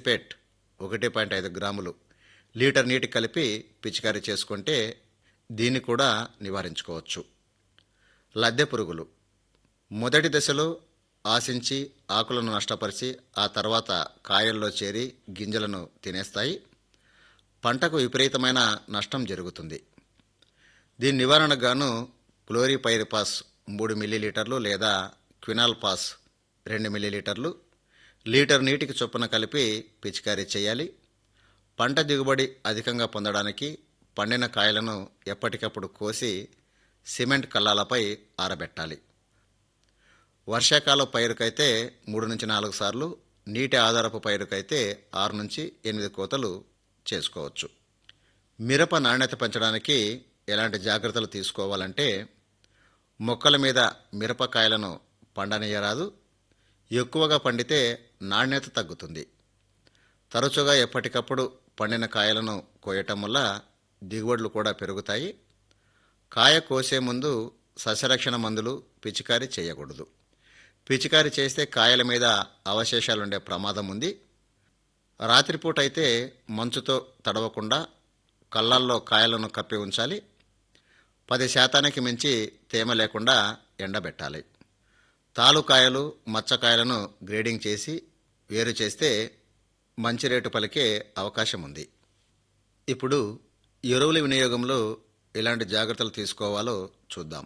ఇమిడాక్లోపిరిపేట్ ఒకటి పాయింట్ ఐదు గ్రాములు లీటర్ నీటి కలిపి పిచికారీ చేసుకుంటే దీన్ని కూడా నివారించుకోవచ్చు లద్దె పురుగులు మొదటి దశలో ఆశించి ఆకులను నష్టపరిచి ఆ తర్వాత కాయల్లో చేరి గింజలను తినేస్తాయి పంటకు విపరీతమైన నష్టం జరుగుతుంది దీని నివారణకు గాను క్లోరిపైరిపాస్ మూడు మిల్లీలీటర్లు లేదా క్వినాల్ పాస్ రెండు మిల్లీలీటర్లు లీటర్ నీటికి చొప్పున కలిపి పిచికారీ చేయాలి పంట దిగుబడి అధికంగా పొందడానికి పండిన కాయలను ఎప్పటికప్పుడు కోసి సిమెంట్ కల్లాలపై ఆరబెట్టాలి వర్షాకాల పైరుకైతే మూడు నుంచి నాలుగు సార్లు నీటి ఆధారపు పైరుకైతే ఆరు నుంచి ఎనిమిది కోతలు చేసుకోవచ్చు మిరప నాణ్యత పెంచడానికి ఎలాంటి జాగ్రత్తలు తీసుకోవాలంటే మొక్కల మీద మిరపకాయలను పండనీయరాదు ఎక్కువగా పండితే నాణ్యత తగ్గుతుంది తరచుగా ఎప్పటికప్పుడు పండిన కాయలను కోయటం వల్ల దిగుబడులు కూడా పెరుగుతాయి కాయ కోసే ముందు సస్యరక్షణ మందులు పిచికారీ చేయకూడదు పిచికారీ చేస్తే కాయల మీద అవశేషాలుండే ప్రమాదం ఉంది రాత్రిపూట అయితే మంచుతో తడవకుండా కళ్ళల్లో కాయలను కప్పి ఉంచాలి పది శాతానికి మించి తేమ లేకుండా ఎండబెట్టాలి తాలుకాయలు మచ్చకాయలను గ్రేడింగ్ చేసి వేరు చేస్తే మంచి రేటు పలికే అవకాశం ఉంది ఇప్పుడు ఎరువుల వినియోగంలో ఎలాంటి జాగ్రత్తలు తీసుకోవాలో చూద్దాం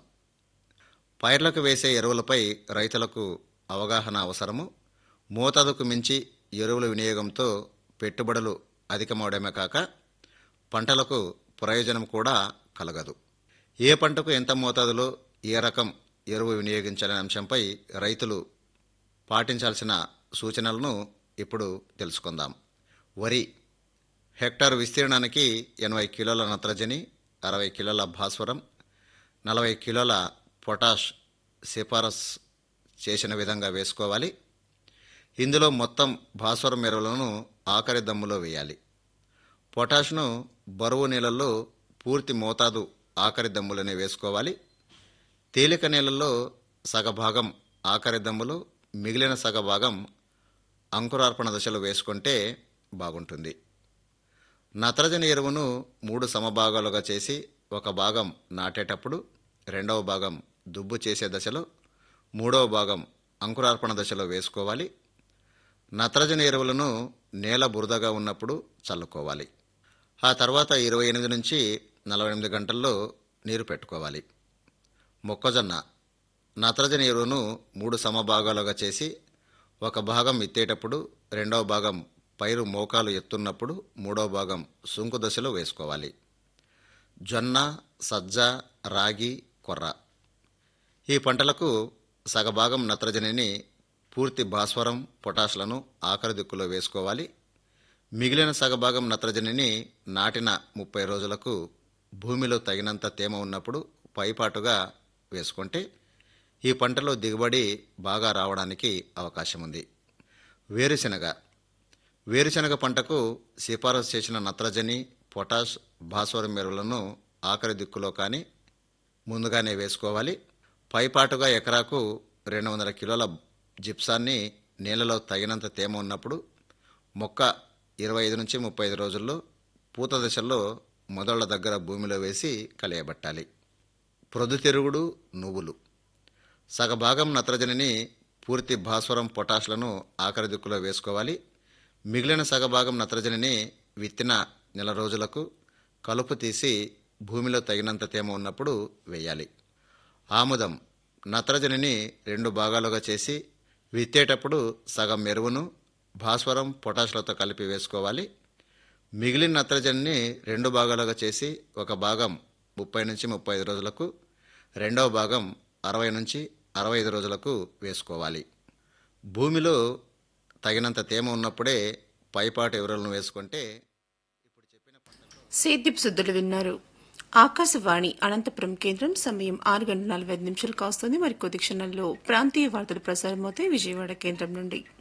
పైర్లకు వేసే ఎరువులపై రైతులకు అవగాహన అవసరము మోతాదుకు మించి ఎరువుల వినియోగంతో పెట్టుబడులు అధికమవడమే కాక పంటలకు ప్రయోజనం కూడా కలగదు ఏ పంటకు ఎంత మోతాదులో ఏ రకం ఎరువు వినియోగించాలనే అంశంపై రైతులు పాటించాల్సిన సూచనలను ఇప్పుడు తెలుసుకుందాం వరి హెక్టారు విస్తీర్ణానికి ఎనభై కిలోల నత్రజని అరవై కిలోల భాస్వరం నలభై కిలోల పొటాష్ సిఫారస్ చేసిన విధంగా వేసుకోవాలి ఇందులో మొత్తం భాస్వరం ఎరువులను ఆఖరి దమ్ములో వేయాలి పొటాష్ను బరువు నీళ్ళల్లో పూర్తి మోతాదు ఆఖరి దమ్ములోనే వేసుకోవాలి తేలిక నీళ్ళల్లో సగభాగం ఆఖరి దమ్ములు మిగిలిన సగభాగం అంకురార్పణ దశలో వేసుకుంటే బాగుంటుంది నత్రజని ఎరువును మూడు సమభాగాలుగా చేసి ఒక భాగం నాటేటప్పుడు రెండవ భాగం దుబ్బు చేసే దశలో మూడవ భాగం అంకురార్పణ దశలో వేసుకోవాలి నత్రజని ఎరువులను నేల బురదగా ఉన్నప్పుడు చల్లుకోవాలి ఆ తర్వాత ఇరవై ఎనిమిది నుంచి నలభై ఎనిమిది గంటల్లో నీరు పెట్టుకోవాలి మొక్కజొన్న నత్రజని ఎరువును మూడు సమభాగాలుగా చేసి ఒక భాగం ఎత్తేటప్పుడు రెండవ భాగం పైరు మోకాలు ఎత్తున్నప్పుడు మూడవ భాగం సుంకు దశలో వేసుకోవాలి జొన్న సజ్జ రాగి కొర్ర ఈ పంటలకు సగభాగం నత్రజనిని పూర్తి భాస్వరం పొటాష్లను ఆఖరి దిక్కులో వేసుకోవాలి మిగిలిన సగభాగం నత్రజనిని నాటిన ముప్పై రోజులకు భూమిలో తగినంత తేమ ఉన్నప్పుడు పైపాటుగా వేసుకుంటే ఈ పంటలో దిగుబడి బాగా రావడానికి అవకాశం ఉంది వేరుశెనగ వేరుశెనగ పంటకు సిఫారసు చేసిన నత్రజని పొటాష్ భాస్వరం ఎరువులను ఆఖరి దిక్కులో కానీ ముందుగానే వేసుకోవాలి పైపాటుగా ఎకరాకు రెండు వందల కిలోల జిప్సాన్ని నీళ్ళలో తగినంత తేమ ఉన్నప్పుడు మొక్క ఇరవై ఐదు నుంచి ముప్పై ఐదు రోజుల్లో పూత దశల్లో మొదళ్ల దగ్గర భూమిలో వేసి కలియబట్టాలి ప్రొద్దుతిరుగుడు నువ్వులు సగభాగం నత్రజనిని పూర్తి భాస్వరం పొటాష్లను ఆఖరి దిక్కులో వేసుకోవాలి మిగిలిన సగభాగం నత్రజనిని విత్తిన నెల రోజులకు కలుపు తీసి భూమిలో తగినంత తేమ ఉన్నప్పుడు వేయాలి ఆముదం నత్రజనిని రెండు భాగాలుగా చేసి విత్తేటప్పుడు సగం ఎరువును భాస్వరం పొటాష్లతో కలిపి వేసుకోవాలి మిగిలిన నత్రజనిని రెండు భాగాలుగా చేసి ఒక భాగం ముప్పై నుంచి ముప్పై ఐదు రోజులకు రెండవ భాగం అరవై నుంచి అరవై ఐదు రోజులకు వేసుకోవాలి భూమిలో తగినంత తేమ ఉన్నప్పుడే పైపాటు ఎరువులను వేసుకుంటే సేద్యపు సుద్దులు విన్నారు ఆకాశవాణి అనంతపురం కేంద్రం సమయం ఆరు గంటల నలభై ఐదు నిమిషాలు కాస్తుంది మరి కొద్ది క్షణాల్లో ప్రాంతీయ వార్తలు ప్రసారమవుతాయి విజయవాడ కేంద్రం నుండి